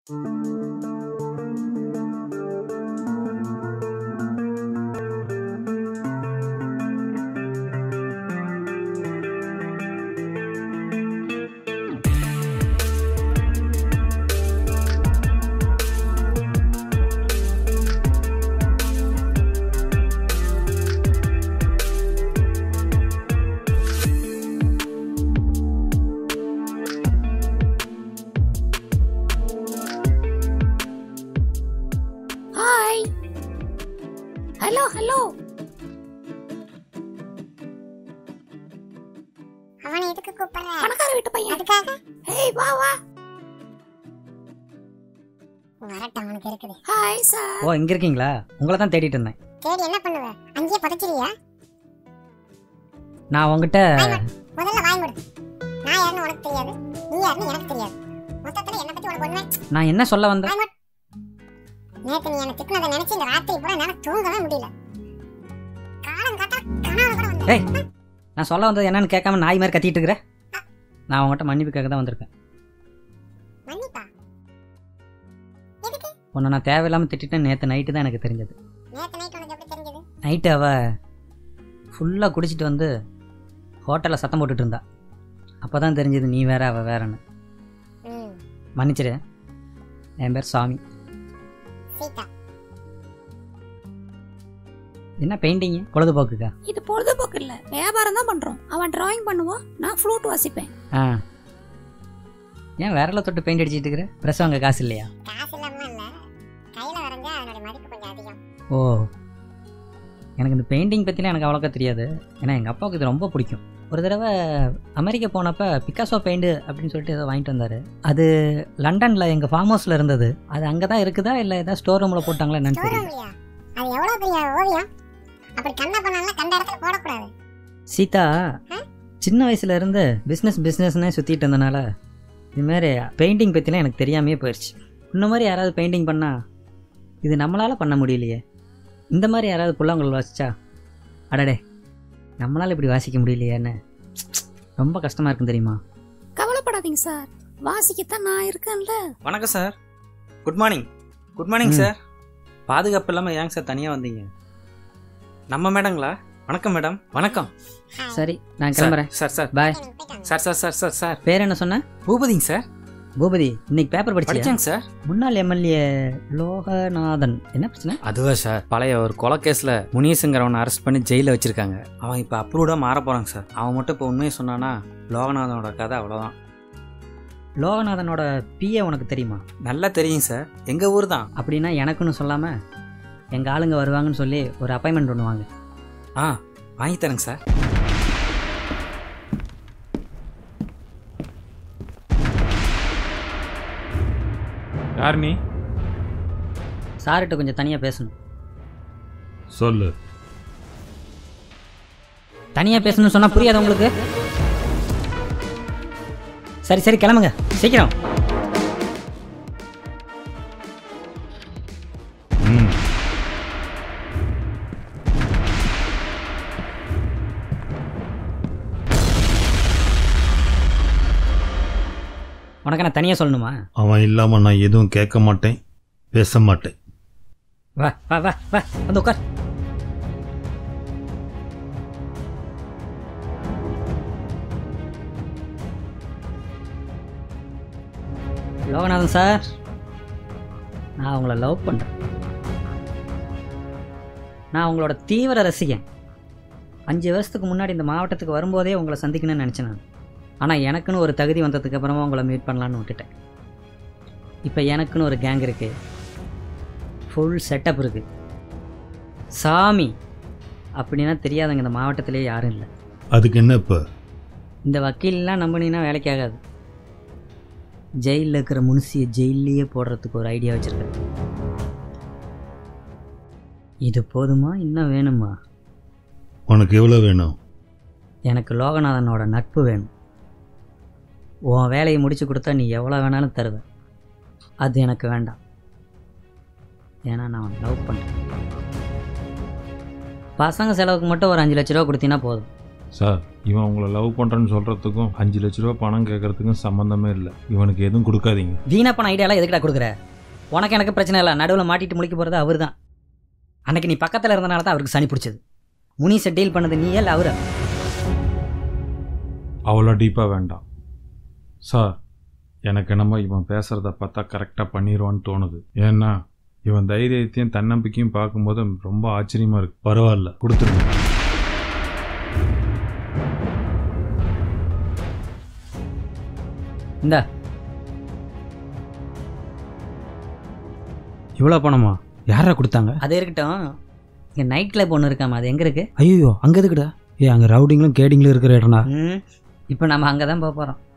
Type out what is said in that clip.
Hi hello hello அவனை எதுக்கு கூப்பிடுற பணக்கார வீட்டு பையன் அதுக்காக ஏய் வா வா வரட்டும் அவனுக்கு இருக்குது ஹாய் சார் ஓ இங்கே இருக்கீங்களா உங்களை தான் தேடிட்டு இருந்தேன் தேடி என்ன பண்ணுவ அங்கேயே புதைச்சிரியா நான் உங்ககிட்ட முதல்ல வாய் மூடு நான் யாருன்னு உனக்கு தெரியாது நீ யாருன்னு எனக்கு தெரியாது மொத்தத்துல என்ன பத்தி உனக்கு ஒண்ணுமே நான் என்ன சொல்ல வந்தேன் வாய் மூடு நேத்து நீ என்ன திட்டினதை நினைச்சு இந்த ராத்திரி பூரா என்னால தூங்கவே முடியல காலம் காத்தா கனவு கூட வந்து ஏய் நான் சொல்ல வந்தது என்னன்னு கேட்காம நாய் மாதிரி கத்திட்டு இருக்கிற நான் உங்ககிட்ட மன்னிப்புக்காக தான் வந்திருக்கேன் மன்னிப்பா எதுக்கு உன்னை நான் தேவையில்லாமல் திட்டிட்டேன் நேற்று நைட்டு தான் எனக்கு தெரிஞ்சது நேத்து நைட் உனக்கு எப்படி தெரிஞ்சது நைட்டு அவ ஃபுல்லாக குடிச்சிட்டு வந்து ஹோட்டலில் சத்தம் போட்டுட்டு இருந்தா அப்போ தான் தெரிஞ்சது நீ வேற அவள் வேறன்னு ம் மன்னிச்சிடு என் பேர் சாமி சீதா என்ன பெயிண்டிங்கு பொழுதுபோக்குக்கா இது பொழுதுபோக்கு இல்ல வியாபாரம் தான் பண்றோம் அவன் டிராயிங் பண்ணுவான் நான் ஃப்ளூட் வாசிப்பேன் ஆ ஏன் விரல தொட்டு பெயிண்ட் அடிச்சிட்டு இருக்கிற ப்ரெஸ் வாங்க காசு இல்லையா காசு இல்லாம இல்ல கையில வரைஞ்சா அதனோட மதிப்பு கொஞ்சம் அதிகம் ஓ எனக்கு இந்த பெயிண்டிங் பற்றிலாம் எனக்கு அவ்வளோக்கா தெரியாது ஏன்னா எங்கள் அப்பாவுக்கு இது ரொம்ப பிடிக்கும் ஒரு தடவை அமெரிக்கா போனப்போ பிக்காசோ பெயிண்ட் அப்படின்னு சொல்லிட்டு ஏதோ வாங்கிட்டு வந்தார் அது லண்டனில் எங்கள் ஃபார்ம் ஹவுஸில் இருந்தது அது அங்கே தான் இருக்குதா இல்லை ஏதாவது ஸ்டோர் ரூமில் போட்டாங்களா என்னன்னு ஸ்டோர் தெரியல ரூம்லயா அது எவ்வளவு பெரிய ஓவியம் அப்படி கண்ணா பண்ணாலும் கண்ட இடத்துல போடக்கூடாது சீதா சின்ன வயசுல இருந்து பிஸ்னஸ் பிஸ்னஸ்னே சுற்றிட்டு இருந்தனால இதுமாரி பெயிண்டிங் பற்றிலாம் எனக்கு தெரியாமையே போயிடுச்சு இந்த மாதிரி யாராவது பெயிண்டிங் பண்ணால் இது நம்மளால் பண்ண முடியலையே இந்த மாதிரி யாராவது புல்லாங்குழல் வாசிச்சா அடடே நம்மளால் இப்படி வாசிக்க முடியலையேன்னு ரொம்ப கஷ்டமாக இருக்கும் தெரியுமா கவலைப்படாதீங்க சார் வாசிக்கத்தான் நான் இருக்கேன்ல வணக்கம் sir good morning good morning hmm. Sir பாதுகாப்பு இல்லாமல் ஏங்க சார் தனியாக வந்தீங்க நம்ம மேடங்களா வணக்கம் மேடம் வணக்கம் ஹாய். சரி நான் சார், கிளம்புறேன் சார் சார் பாய் போயிட்டு போயிட்டு sir sir sir sir sir பேர் என்ன சொன்ன பூபதிங்க சார் பூபதி இன்னைக்கு பேப்பர் படிச்சியா படிச்சாங்க சார் முன்னாள் எம்எல்ஏ லோகநாதன் என்ன பிரச்சனை அதுவா சார் பழைய ஒரு கொலை கேஸில் முனீஸுங்கிறவனை அரெஸ்ட் பண்ணி ஜெயிலில் வச்சிருக்காங்க அவன் இப்போ அப்ரூவ்டாக மாற போகிறாங்க சார் அவன் மட்டும் இப்போ உண்மையை சொன்னானா லோகநாதனோட கதை அவ்வளோதான் லோகநாதனோட பிஏ உனக்கு தெரியுமா நல்லா தெரியும் சார் எங்கள் ஊர் தான் அப்படின்னா எனக்குன்னு சொல்லாமல் எங்கள் ஆளுங்க வருவாங்கன்னு சொல்லி ஒரு அப்பாயின்மெண்ட் பண்ணுவாங்க ஆ வாங்கி தரேங்க சார் யார் நீ சார்கிட்ட கொஞ்சம் தனியாக பேசணும் சொல்லு தனியாக பேசணும்னு சொன்னால் புரியாது உங்களுக்கு சரி சரி கிளம்புங்க சீக்கிரம் ம் உனக்கு நான் தனியாக சொல்லணுமா அவன் இல்லாம நான் எதுவும் கேட்க மாட்டேன் பேச மாட்டேன் வா வா வா வா வந்து உட்கார் லோகநாதன் சார் நான் உங்களை லவ் பண்ணுறேன் நான் உங்களோட தீவிர ரசிகன் அஞ்சு வருஷத்துக்கு முன்னாடி இந்த மாவட்டத்துக்கு வரும்போதே உங்களை சந்திக்கணும்னு நினச்சேன் நான் ஆனால் எனக்குன்னு ஒரு தகுதி வந்ததுக்கு அப்புறமா உங்களை மீட் பண்ணலான்னு விட்டுட்டேன் இப்போ எனக்குன்னு ஒரு கேங் இருக்குது ஃபுல் செட்டப் இருக்குது சாமி அப்படின்னா தெரியாதவங்க இந்த மாவட்டத்திலே யாரும் இல்லை அதுக்கு என்ன இப்போ இந்த வக்கீல்லாம் நம்பினீங்கன்னா வேலைக்கு ஆகாது ஜெயிலில் இருக்கிற முனிசியை ஜெயிலையே போடுறதுக்கு ஒரு ஐடியா வச்சுருக்கேன் இது போதுமா இன்னும் வேணுமா உனக்கு எவ்வளோ வேணும் எனக்கு லோகநாதனோட நட்பு வேணும் உன் வேலையை முடிச்சு கொடுத்தா நீ எவ்வளோ வேணாலும் தருவேன் அது எனக்கு வேண்டாம் ஏன்னா நான் அவனை லவ் பண்ணுறேன் பசங்க செலவுக்கு மட்டும் ஒரு அஞ்சு லட்ச ரூபா கொடுத்தீங்கன்னா போதும் சார் இவன் உங்களை லவ் பண்ணுறேன்னு சொல்கிறதுக்கும் அஞ்சு லட்ச ரூபா பணம் கேட்கறதுக்கும் சம்மந்தமே இல்லை இவனுக்கு எதுவும் கொடுக்காதீங்க வீணாப்பன ஐடியாலாம் எதுக்குடா கொடுக்குற உனக்கு எனக்கு பிரச்சனை இல்லை நடுவில் மாட்டிட்டு முழிக்க போகிறது அவர் தான் அன்னைக்கு நீ பக்கத்தில் இருந்தனால தான் அவருக்கு சனி பிடிச்சது முனிஸை டீல் பண்ணது நீ இல்லை அவரா அவ்வளோ டீப்பாக வேண்டாம் சார் எனக்கு என்னமோ இவன் பேசுகிறத பார்த்தா கரெக்டாக பண்ணிடுவான்னு தோணுது ஏன்னா இவன் தைரியத்தையும் தன்னம்பிக்கையும் பார்க்கும்போது ரொம்ப ஆச்சரியமாக இருக்கு பரவாயில்ல கொடுத்துருங்க இந்த இவ்வளோ பணமா யாரா கொடுத்தாங்க அது இருக்கட்டும் இங்கே நைட் கிளப் ஒன்று இருக்காமா அது எங்கே இருக்கு ஐயோ அங்கே எதுக்குடா ஏ அங்கே ரவுடிங்களும் கேடிங்களும் இருக்கிற இடம்டா ம் இப்போ நம்ம அங்கே தான் போக போகிறோம்